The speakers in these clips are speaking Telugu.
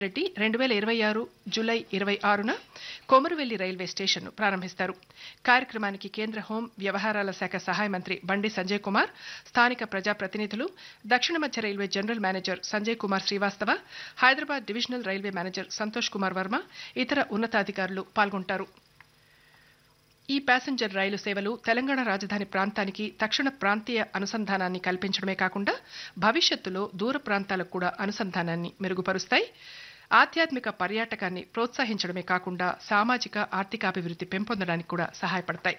రెడ్డి రెండు వేల ఇరవై ఆరు జూలై ఇరవై ఆరున కొమరవెల్లి రైల్వే స్టేషన్ను ప్రారంభిస్తారు కార్యక్రమానికి కేంద్ర హోం వ్యవహారాల శాఖ సహాయ మంత్రి బండి సంజయ్ కుమార్ స్థానిక ప్రజాప్రతినిధులు దక్షిణ మధ్య railway general manager Sanjay Kumar Srivastava Hyderabad divisional railway manager Santosh Kumar Varma ఇతర ఉన్నతాధికారులు పాల్గొంటారు ఈ ప్యాసింజర్ రైలు సేవలు తెలంగాణ రాజధాని ప్రాంతానికి తక్షణ ప్రాంతీయ అనుసంధానాన్ని కల్పించడమే కాకుండా భవిష్యత్తులో దూర ప్రాంతాలకు కూడా అనుసంధానాన్ని మెరుగుపరుస్తాయి ఆధ్యాత్మిక పర్యాటకాన్ని ప్రోత్సహించడమే కాకుండా సామాజిక ఆర్థికాభివృద్ధి పెంపొందడానికి కూడా సహాయపడతాయి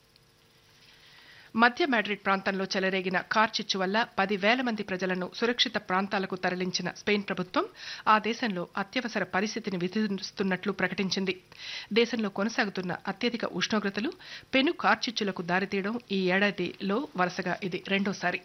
మధ్య మాడ్రిడ్ ప్రాంతంలో చెలరేగిన కార్చిచ్చు వల్ల పదివేల మంది ప్రజలను సురక్షిత ప్రాంతాలకు తరలించిన స్పెయిన్ ప్రభుత్వం ఆ దేశంలో అత్యవసర పరిస్థితిని విధిస్తున్నట్లు ప్రకటించింది దేశంలో కొనసాగుతున్న అత్యధిక ఉష్ణోగ్రతలు పెను కార్చిచ్చులకు దారితీయడం ఈ ఏడాదిలో వరుసగా ఇది రెండోసారి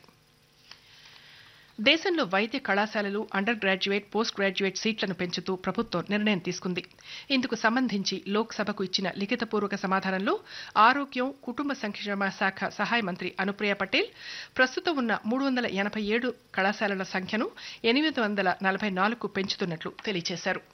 దేశంలో వైద్య కళాశాలలు అండర్ గ్రాడ్యుయేట్ పోస్ట్ గ్రాడ్యుయేట్ సీట్లను పెంచుతూ ప్రభుత్వం నిర్ణయం తీసుకుంది ఇందుకు సంబంధించి లోక్సభకు ఇచ్చిన లిఖితపూర్వక సమాధానంలో ఆరోగ్యం కుటుంబ సంక్షేమ శాఖ సహాయ మంత్రి అనుప్రియ పటేల్ ప్రస్తుతం ఉన్న మూడు వందల ఎనభై ఏడు కళాశాలల సంఖ్యను ఎనిమిది వందల నలభై నాలుగు పెంచుతున్నట్లు తెలియజేశారు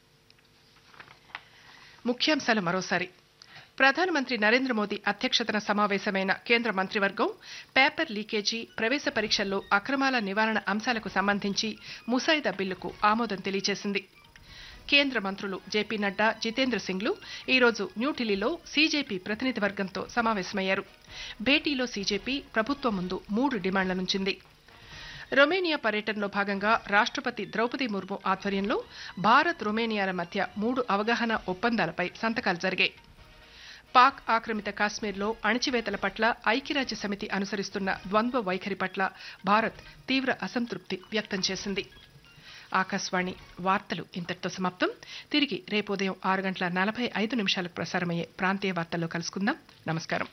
ముఖ్యాంశాలు మరోసారి ప్రధానమంత్రి నరేంద్ర మోదీ అధ్యక్షతన సమావేశమైన కేంద్ర మంత్రివర్గం పేపర్ లీకేజీ ప్రవేశ పరీక్షల్లో అక్రమాల నివారణ అంశాలకు సంబంధించి ముసాయిదా బిల్లుకు ఆమోదం తెలియజేసింది కేంద్ర మంత్రులు జేపీ నడ్డా జితేంద్ర సింగ్లు ఈరోజు న్యూఢిల్లీలో సీజేపీ ప్రతినిధి వర్గంతో సమావేశమయ్యారు భేటీలో సీజేపీ ప్రభుత్వం ముందు మూడు డిమాండ్ల నుంచింది రొమేనియా పర్యటనలో భాగంగా రాష్ట్రపతి ద్రౌపది ముర్ము ఆధ్వర్యంలో భారత్ రొమేనియాల మధ్య మూడు అవగాహన ఒప్పందాలపై సంతకాలు జరిగాయి పాక్ ఆక్రమిత కాశ్మీర్లో అణచివేతల పట్ల ఐక్యరాజ్య సమితి అనుసరిస్తున్న ద్వంద్వ వైఖరి పట్ల భారత్ తీవ్ర అసంతృప్తి వ్యక్తం చేసింది ఆకాశవాణి వార్తలు ఇంతటితో సమాప్తం తిరిగి రేపు ఉదయం ఆరు గంటల నలభై ఐదు నిమిషాలకు ప్రసారమయ్యే ప్రాంతీయ వార్తల్లో కలుసుకుందాం నమస్కారం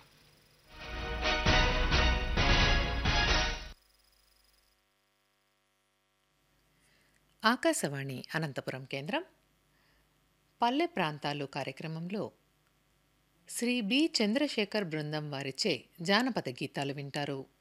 ఆకాశవాణి అనంతపురం కేంద్రం పల్లె ప్రాంతాలు కార్యక్రమంలో శ్రీ బి చంద్రశేఖర్ బృందం వారిచే జానపద గీతాలు వింటారు